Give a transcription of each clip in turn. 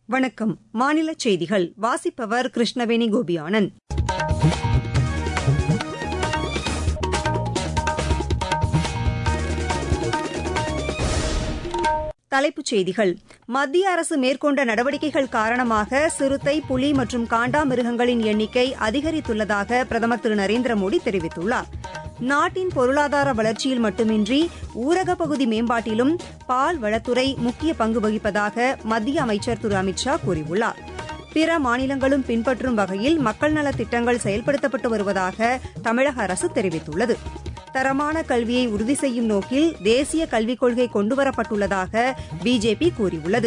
வணக்கம் மாநில செய்திகள் வாசிப்பவர் கிருஷ்ணவேணி கோபியானந்த் தலைப்புச் செய்திகள் மத்திய அரசு மேற்கொண்ட நடவடிக்கைகள் காரணமாக சிறுத்தை புலி மற்றும் காண்டாமிருகங்களின் எண்ணிக்கை அதிகரித்துள்ளதாக பிரதமர் திரு நரேந்திர மோடி தெரிவித்துள்ளார் நாட்டின் பொருளாதார வளர்ச்சியில் மட்டுமின்றி ஊரகப் பகுதி மேம்பாட்டிலும் பால் வளத்துறை முக்கிய பங்கு வகிப்பதாக மத்திய அமைச்சர் திரு அமித் ஷா கூறியுள்ளார் பிற மாநிலங்களும் பின்பற்றும் வகையில் மக்கள் நலத் திட்டங்கள் செயல்படுத்தப்பட்டு வருவதாக தமிழக அரசு தெரிவித்துள்ளது தரமான கல்வியை உறுதி செய்யும் நோக்கில் தேசிய கல்விக் கொள்கை கொண்டுவரப்பட்டுள்ளதாக பிஜேபி கூறியுள்ளது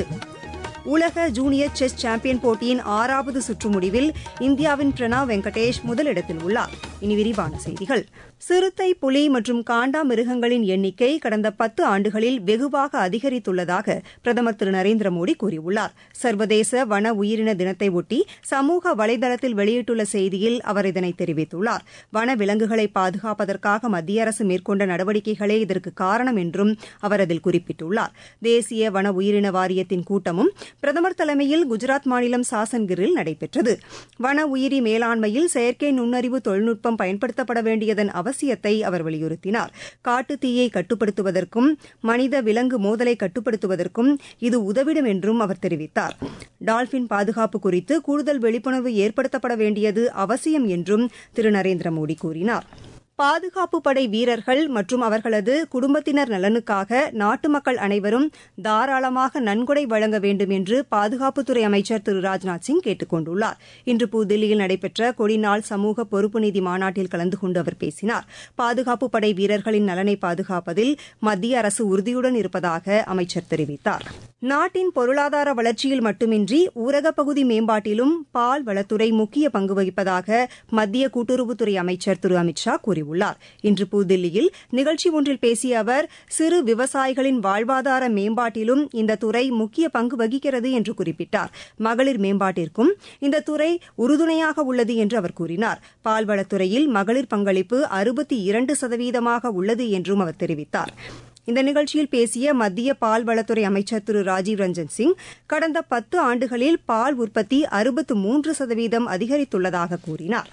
உலக ஜூனியர் செஸ் சாம்பியன் போட்டியின் ஆறாவது சுற்று முடிவில் இந்தியாவின் பிரணாவ் வெங்கடேஷ் முதலிடத்தில் உள்ளார் இனி விரிவான செய்திகள் சிறுத்தை புலி மற்றும் காண்டா மிருகங்களின் எண்ணிக்கை கடந்த பத்து ஆண்டுகளில் வெகுவாக அதிகரித்துள்ளதாக பிரதமர் திரு நரேந்திர மோடி கூறியுள்ளார் சர்வதேச வன உயிரின தினத்தை ஒட்டி சமூக வலைதளத்தில் வெளியிட்டுள்ள செய்தியில் அவர் இதனை தெரிவித்துள்ளார் வன விலங்குகளை பாதுகாப்பதற்காக மத்திய அரசு மேற்கொண்ட நடவடிக்கைகளே இதற்கு காரணம் என்றும் அவர் அதில் குறிப்பிட்டுள்ளார் தேசிய வன உயிரின வாரியத்தின் கூட்டமும் பிரதமர் தலைமையில் குஜராத் மாநிலம் சாசன்கிரில் நடைபெற்றது வன உயிரி மேலாண்மையில் செயற்கை நுண்ணறிவு தொழில்நுட்பம் பயன்படுத்தப்பட வேண்டியதன் அவசியத்தை அவர் வலியுறுத்தினார் காட்டுத் தீயை கட்டுப்படுத்துவதற்கும் மனித விலங்கு மோதலை கட்டுப்படுத்துவதற்கும் இது உதவிடும் என்றும் அவர் தெரிவித்தார் டால்பின் பாதுகாப்பு குறித்து கூடுதல் விழிப்புணர்வு ஏற்படுத்தப்பட வேண்டியது அவசியம் என்றும் திரு நரேந்திர மோடி கூறினார் பாதுகாப்பு படை வீரர்கள் மற்றும் அவர்களது குடும்பத்தினர் நலனுக்காக நாட்டு மக்கள் அனைவரும் தாராளமாக நன்கொடை வழங்க வேண்டும் என்று பாதுகாப்புத்துறை அமைச்சர் திரு ராஜ்நாத் சிங் கேட்டுக் கொண்டுள்ளார் இன்று புதுதில்லியில் நடைபெற்ற கொடிநாள் சமூக பொறுப்பு நிதி மாநாட்டில் கலந்து கொண்டு அவர் பேசினார் பாதுகாப்பு படை வீரர்களின் நலனை பாதுகாப்பதில் மத்திய அரசு உறுதியுடன் இருப்பதாக அமைச்சர் தெரிவித்தார் நாட்டின் பொருளாதார வளர்ச்சியில் மட்டுமின்றி ஊரகப் பகுதி மேம்பாட்டிலும் பால் வளத்துறை முக்கிய பங்கு வகிப்பதாக மத்திய கூட்டுறவுத்துறை அமைச்சர் திரு அமித் ஷா கூறியுள்ளார் இன்று புதுதில்லியில் நிகழ்ச்சி ஒன்றில் பேசிய அவர் சிறு விவசாயிகளின் வாழ்வாதார மேம்பாட்டிலும் இந்த துறை முக்கிய பங்கு வகிக்கிறது என்று குறிப்பிட்டார் மகளிர் மேம்பாட்டிற்கும் இந்த துறை உறுதுணையாக உள்ளது என்று அவர் கூறினார் பால்வளத்துறையில் மகளிர் பங்களிப்பு அறுபத்தி இரண்டு சதவீதமாக உள்ளது என்றும் அவர் தெரிவித்தார் இந்த நிகழ்ச்சியில் பேசிய மத்திய பால்வளத்துறை அமைச்சர் திரு ராஜீவ் ரஞ்சன் சிங் கடந்த பத்து ஆண்டுகளில் பால் உற்பத்தி அறுபத்து மூன்று சதவீதம் அதிகரித்துள்ளதாக கூறினார்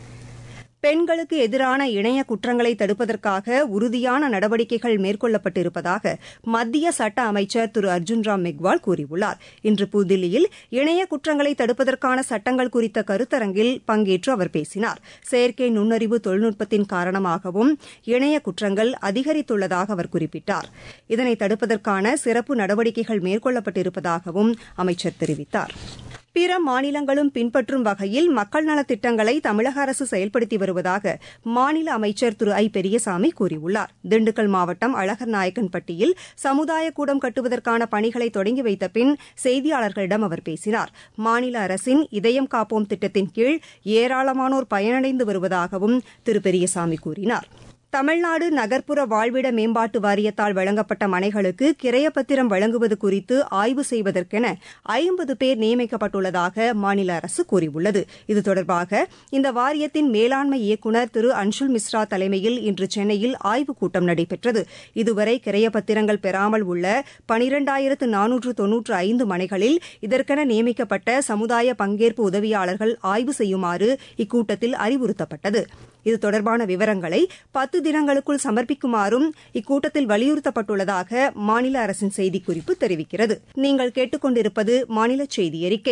பெண்களுக்கு எதிரான இணைய குற்றங்களை தடுப்பதற்காக உறுதியான நடவடிக்கைகள் மேற்கொள்ளப்பட்டிருப்பதாக மத்திய சட்ட அமைச்சர் திரு அர்ஜுன் ராம் மெக்வால் கூறியுள்ளார் இன்று புதுதில்லியில் இணைய குற்றங்களை தடுப்பதற்கான சட்டங்கள் குறித்த கருத்தரங்கில் பங்கேற்று அவர் பேசினார் செயற்கை நுண்ணறிவு தொழில்நுட்பத்தின் காரணமாகவும் இணைய குற்றங்கள் அதிகரித்துள்ளதாக அவர் குறிப்பிட்டார் இதனை தடுப்பதற்கான சிறப்பு நடவடிக்கைகள் மேற்கொள்ளப்பட்டிருப்பதாகவும் அமைச்சர் தெரிவித்தார் பிற மாநிலங்களும் பின்பற்றும் வகையில் மக்கள் நலத் திட்டங்களை தமிழக அரசு செயல்படுத்தி வருவதாக மாநில அமைச்சர் திரு ஐ பெரியசாமி கூறியுள்ளார் திண்டுக்கல் மாவட்டம் அழகர் நாயக்கன்பட்டியில் சமுதாய கூடம் கட்டுவதற்கான பணிகளை தொடங்கி வைத்த பின் செய்தியாளர்களிடம் அவர் பேசினார் மாநில அரசின் இதயம் காப்போம் திட்டத்தின் கீழ் ஏராளமானோர் பயனடைந்து வருவதாகவும் திரு பெரியசாமி கூறினார் தமிழ்நாடு நகர்ப்புற வாழ்விட மேம்பாட்டு வாரியத்தால் வழங்கப்பட்ட மனைகளுக்கு கிரையப்பத்திரம் வழங்குவது குறித்து ஆய்வு செய்வதற்கென ஐம்பது பேர் நியமிக்கப்பட்டுள்ளதாக மாநில அரசு கூறியுள்ளது இது தொடர்பாக இந்த வாரியத்தின் மேலாண்மை இயக்குநர் திரு அன்ஷுல் மிஸ்ரா தலைமையில் இன்று சென்னையில் ஆய்வுக் கூட்டம் நடைபெற்றது இதுவரை கிரையப்பத்திரங்கள் பெறாமல் உள்ள பனிரெண்டாயிரத்து நானூற்று தொன்னூற்று ஐந்து மனைகளில் இதற்கென நியமிக்கப்பட்ட சமுதாய பங்கேற்பு உதவியாளர்கள் ஆய்வு செய்யுமாறு இக்கூட்டத்தில் அறிவுறுத்தப்பட்டது இது தொடர்பான விவரங்களை பத்து தினங்களுக்குள் சமர்ப்பிக்குமாறும் இக்கூட்டத்தில் வலியுறுத்தப்பட்டுள்ளதாக மாநில அரசின் செய்திக்குறிப்பு தெரிவிக்கிறது நீங்கள் கேட்டுக்கொண்டிருப்பது மாநில செய்தி அறிக்கை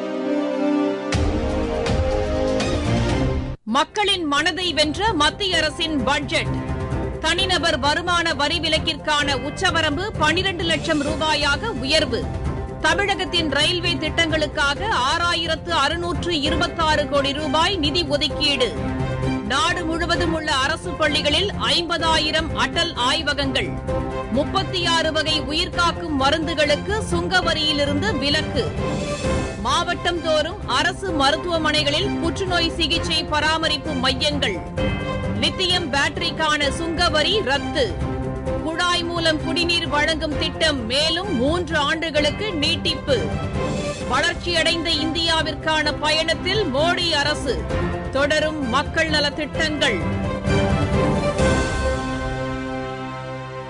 மக்களின் மனதை வென்ற மத்திய அரசின் பட்ஜெட் தனிநபர் வருமான வரி விலக்கிற்கான உச்சவரம்பு பனிரண்டு லட்சம் ரூபாயாக உயர்வு தமிழகத்தின் ரயில்வே திட்டங்களுக்காக ஆறாயிரத்து அறுநூற்று இருபத்தாறு கோடி ரூபாய் நிதி ஒதுக்கீடு நாடு முழுவதும் உள்ள அரசு பள்ளிகளில் ஐம்பதாயிரம் அடல் ஆய்வகங்கள் முப்பத்தி ஆறு வகை உயிர்காக்கும் மருந்துகளுக்கு சுங்க வரியிலிருந்து விலக்கு மாவட்டம் தோறும் அரசு மருத்துவமனைகளில் புற்றுநோய் சிகிச்சை பராமரிப்பு மையங்கள் லித்தியம் பேட்டரிக்கான சுங்க வரி ரத்து குழாய் மூலம் குடிநீர் வழங்கும் திட்டம் மேலும் மூன்று ஆண்டுகளுக்கு நீட்டிப்பு வளர்ச்சியடைந்த இந்தியாவிற்கான பயணத்தில் மோடி அரசு தொடரும் மக்கள் நலத்திட்டங்கள்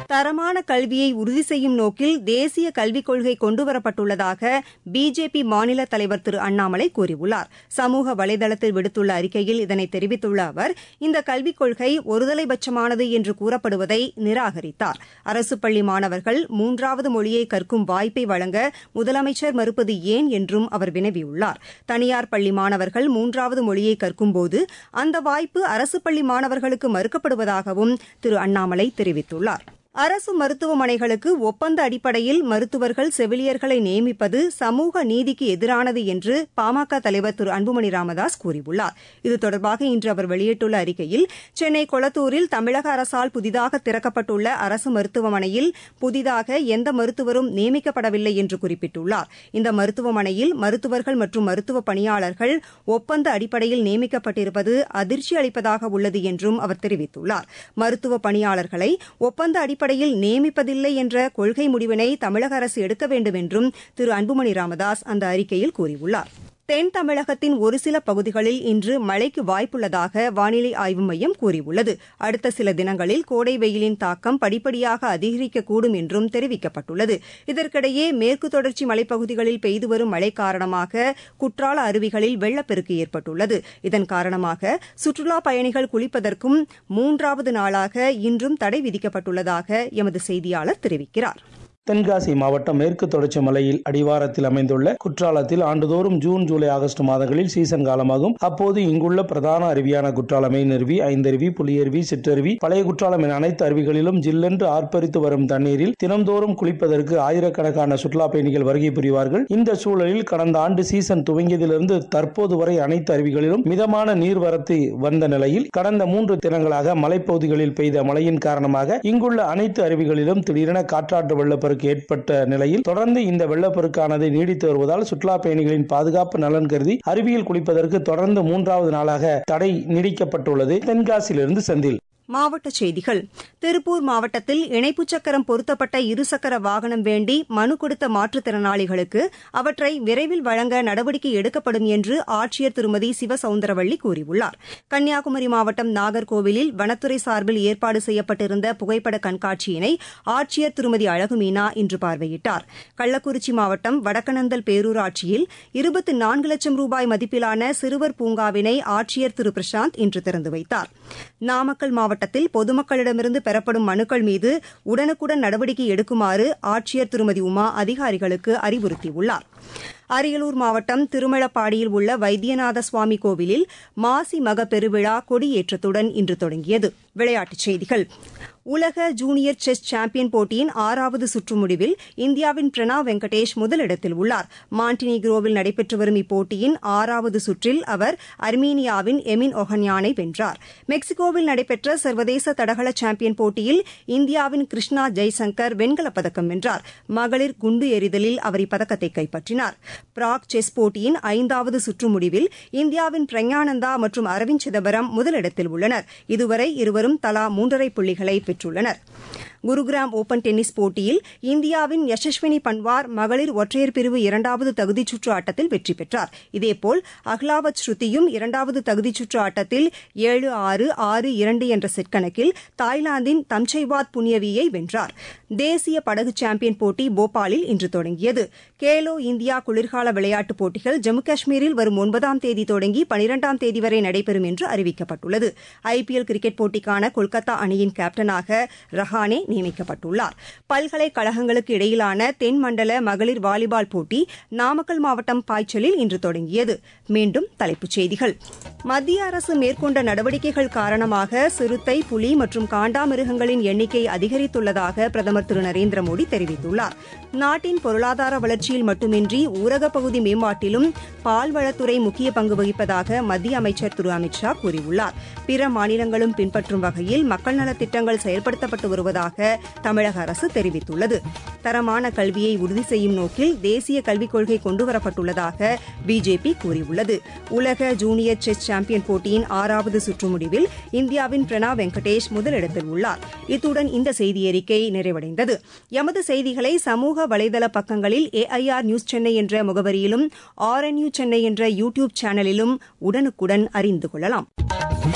தரமான கல்வியை உறுதி செய்யும் நோக்கில் தேசிய கல்விக் கொள்கை கொண்டுவரப்பட்டுள்ளதாக பிஜேபி மாநில தலைவர் திரு அண்ணாமலை கூறியுள்ளார் சமூக வலைதளத்தில் விடுத்துள்ள அறிக்கையில் இதனை தெரிவித்துள்ள அவர் இந்த கல்விக் கொள்கை ஒருதலைபட்சமானது என்று கூறப்படுவதை நிராகரித்தார் அரசு பள்ளி மாணவர்கள் மூன்றாவது மொழியை கற்கும் வாய்ப்பை வழங்க முதலமைச்சர் மறுப்பது ஏன் என்றும் அவர் வினவியுள்ளார் தனியார் பள்ளி மாணவர்கள் மூன்றாவது மொழியை கற்கும்போது அந்த வாய்ப்பு அரசு பள்ளி மாணவர்களுக்கு மறுக்கப்படுவதாகவும் திரு அண்ணாமலை தெரிவித்துள்ளார் அரசு மருத்துவமனைகளுக்கு ஒப்பந்த அடிப்படையில் மருத்துவர்கள் செவிலியர்களை நியமிப்பது சமூக நீதிக்கு எதிரானது என்று பாமக தலைவர் திரு அன்புமணி ராமதாஸ் கூறியுள்ளார் இது தொடர்பாக இன்று அவர் வெளியிட்டுள்ள அறிக்கையில் சென்னை கொளத்தூரில் தமிழக அரசால் புதிதாக திறக்கப்பட்டுள்ள அரசு மருத்துவமனையில் புதிதாக எந்த மருத்துவரும் நியமிக்கப்படவில்லை என்று குறிப்பிட்டுள்ளார் இந்த மருத்துவமனையில் மருத்துவர்கள் மற்றும் மருத்துவ பணியாளர்கள் ஒப்பந்த அடிப்படையில் நியமிக்கப்பட்டிருப்பது அதிர்ச்சி அளிப்பதாக உள்ளது என்றும் அவர் தெரிவித்துள்ளார் மருத்துவ பணியாளர்களை ஒப்பந்த அடிப்படையில் அடிப்படையில் நியமிப்பதில்லை என்ற கொள்கை முடிவினை தமிழக அரசு எடுக்க வேண்டும் என்றும் திரு அன்புமணி ராமதாஸ் அந்த அறிக்கையில் கூறியுள்ளார் தென் தமிழகத்தின் ஒரு சில பகுதிகளில் இன்று மழைக்கு வாய்ப்புள்ளதாக வானிலை ஆய்வு மையம் கூறியுள்ளது அடுத்த சில தினங்களில் கோடை வெயிலின் தாக்கம் படிப்படியாக அதிகரிக்கக்கூடும் என்றும் தெரிவிக்கப்பட்டுள்ளது இதற்கிடையே மேற்கு தொடர்ச்சி மலைப்பகுதிகளில் பெய்து வரும் மழை காரணமாக குற்றால அருவிகளில் வெள்ளப்பெருக்கு ஏற்பட்டுள்ளது இதன் காரணமாக சுற்றுலாப் பயணிகள் குளிப்பதற்கும் மூன்றாவது நாளாக இன்றும் தடை விதிக்கப்பட்டுள்ளதாக எமது செய்தியாளர் தெரிவிக்கிறார் தென்காசி மாவட்டம் மேற்கு தொடர்ச்சி மலையில் அடிவாரத்தில் அமைந்துள்ள குற்றாலத்தில் ஆண்டுதோறும் ஜூன் ஜூலை ஆகஸ்ட் மாதங்களில் சீசன் காலமாகும் அப்போது இங்குள்ள பிரதான அருவியான குற்றால மெயினருவி ஐந்தருவி புலியருவி சிற்றருவி பழைய குற்றாலம் என அனைத்து அருவிகளிலும் ஜில்லென்று ஆர்ப்பரித்து வரும் தண்ணீரில் தினந்தோறும் குளிப்பதற்கு ஆயிரக்கணக்கான சுற்றுலா பயணிகள் வருகை புரிவார்கள் இந்த சூழலில் கடந்த ஆண்டு சீசன் துவங்கியதிலிருந்து தற்போது வரை அனைத்து அருவிகளிலும் மிதமான நீர்வரத்து வந்த நிலையில் கடந்த மூன்று தினங்களாக மலைப்பகுதிகளில் பெய்த மழையின் காரணமாக இங்குள்ள அனைத்து அருவிகளிலும் திடீரென காற்றாற்று வெள்ளப்பெருக்கு வெள்ளப்பெருக்கு ஏற்பட்ட நிலையில் தொடர்ந்து இந்த வெள்ளப்பெருக்கானது நீடித்து வருவதால் சுற்றுலா பயணிகளின் பாதுகாப்பு நலன் கருதி அருவியில் குளிப்பதற்கு தொடர்ந்து மூன்றாவது நாளாக தடை நீடிக்கப்பட்டுள்ளது தென்காசியிலிருந்து செந்தில் மாவட்டச் செய்திகள் திருப்பூர் மாவட்டத்தில் இணைப்புச் சக்கரம் பொருத்தப்பட்ட இருசக்கர வாகனம் வேண்டி மனு கொடுத்த மாற்றுத்திறனாளிகளுக்கு அவற்றை விரைவில் வழங்க நடவடிக்கை எடுக்கப்படும் என்று ஆட்சியர் திருமதி சிவசவுந்தரவள்ளி கூறியுள்ளார் கன்னியாகுமரி மாவட்டம் நாகர்கோவிலில் வனத்துறை சார்பில் ஏற்பாடு செய்யப்பட்டிருந்த புகைப்பட கண்காட்சியினை ஆட்சியர் திருமதி அழகுமீனா இன்று பார்வையிட்டார் கள்ளக்குறிச்சி மாவட்டம் வடக்கனந்தல் பேரூராட்சியில் இருபத்தி நான்கு லட்சம் ரூபாய் மதிப்பிலான சிறுவர் பூங்காவினை ஆட்சியர் திரு பிரசாந்த் இன்று திறந்து வைத்தார் நாமக்கல் மாவட்டம் மாவட்டத்தில் பொதுமக்களிடமிருந்து பெறப்படும் மனுக்கள் மீது உடனுக்குடன் நடவடிக்கை எடுக்குமாறு ஆட்சியர் திருமதி உமா அதிகாரிகளுக்கு அறிவுறுத்தியுள்ளார் அரியலூர் மாவட்டம் திருமழப்பாடியில் உள்ள வைத்தியநாத சுவாமி கோவிலில் மாசி மக பெருவிழா கொடியேற்றத்துடன் இன்று தொடங்கியது விளையாட்டுச் செய்திகள் உலக ஜூனியர் செஸ் சாம்பியன் போட்டியின் ஆறாவது சுற்று முடிவில் இந்தியாவின் பிரணாவ் வெங்கடேஷ் முதலிடத்தில் உள்ளார் மாண்டினிக்ரோவில் நடைபெற்று வரும் இப்போட்டியின் ஆறாவது சுற்றில் அவர் அர்மீனியாவின் எமின் ஒஹன்யானை வென்றார் மெக்சிகோவில் நடைபெற்ற சர்வதேச தடகள சாம்பியன் போட்டியில் இந்தியாவின் கிருஷ்ணா ஜெய்சங்கர் வெண்கலப் பதக்கம் வென்றார் மகளிர் குண்டு எறிதலில் அவர் இப்பதக்கத்தை கைப்பற்றினார் பிராக் செஸ் போட்டியின் ஐந்தாவது சுற்று முடிவில் இந்தியாவின் பிரஞானந்தா மற்றும் அரவிந்த் சிதம்பரம் முதலிடத்தில் உள்ளனர் இதுவரை இருவரும் தலா மூன்றரை புள்ளிகளை பெற்றுள்ளனர் குருகிராம் ஓபன் டென்னிஸ் போட்டியில் இந்தியாவின் யசஸ்வினி பன்வார் மகளிர் ஒற்றையர் பிரிவு இரண்டாவது தகுதிச் சுற்று ஆட்டத்தில் வெற்றி பெற்றார் இதேபோல் அஹ்லாவத் ஸ்ருதியும் இரண்டாவது தகுதிச் சுற்று ஆட்டத்தில் ஏழு ஆறு ஆறு இரண்டு என்ற செட் கணக்கில் தாய்லாந்தின் தம்சைவாத் புனியவியை வென்றார் தேசிய படகு சாம்பியன் போட்டி போபாலில் இன்று தொடங்கியது கேலோ இந்தியா குளிர்கால விளையாட்டுப் போட்டிகள் ஜம்மு காஷ்மீரில் வரும் ஒன்பதாம் தேதி தொடங்கி பனிரெண்டாம் தேதி வரை நடைபெறும் என்று அறிவிக்கப்பட்டுள்ளது ஐபிஎல் கிரிக்கெட் போட்டிக்கான கொல்கத்தா அணியின் கேப்டனாக ரஹானே நியமிக்கப்பட்டுள்ளார் பல்கலைக்கழகங்களுக்கு இடையிலான தென்மண்டல மகளிர் வாலிபால் போட்டி நாமக்கல் மாவட்டம் பாய்ச்சலில் இன்று தொடங்கியது மீண்டும் தலைப்புச் செய்திகள் மத்திய அரசு மேற்கொண்ட நடவடிக்கைகள் காரணமாக சிறுத்தை புலி மற்றும் காண்டாமிருகங்களின் எண்ணிக்கை அதிகரித்துள்ளதாக பிரதமர் திரு நரேந்திர மோடி தெரிவித்துள்ளார் நாட்டின் பொருளாதார வளர்ச்சியில் மட்டுமின்றி ஊரகப் பகுதி மேம்பாட்டிலும் பால்வளத்துறை முக்கிய பங்கு வகிப்பதாக மத்திய அமைச்சர் திரு அமித் ஷா கூறியுள்ளார் பிற மாநிலங்களும் பின்பற்றும் வகையில் மக்கள் நலத் திட்டங்கள் செயல்படுத்தப்பட்டு வருவதாக தமிழக அரசு தெரிவித்துள்ளது தரமான கல்வியை உறுதி செய்யும் நோக்கில் தேசிய கல்விக் கொள்கை கொண்டுவரப்பட்டுள்ளதாக பிஜேபி கூறியுள்ளது உலக ஜூனியர் செஸ் சாம்பியன் போட்டியின் ஆறாவது சுற்று முடிவில் இந்தியாவின் பிரணாவ் வெங்கடேஷ் முதலிடத்தில் உள்ளார் இத்துடன் இந்த செய்தியறிக்கை நிறைவடைந்தது எமது செய்திகளை சமூக வலைதள பக்கங்களில் ஏஐஆர் நியூஸ் சென்னை என்ற முகவரியிலும் ஆர்என்யூ சென்னை என்ற யூ டியூப் சேனலிலும் உடனுக்குடன் அறிந்து கொள்ளலாம்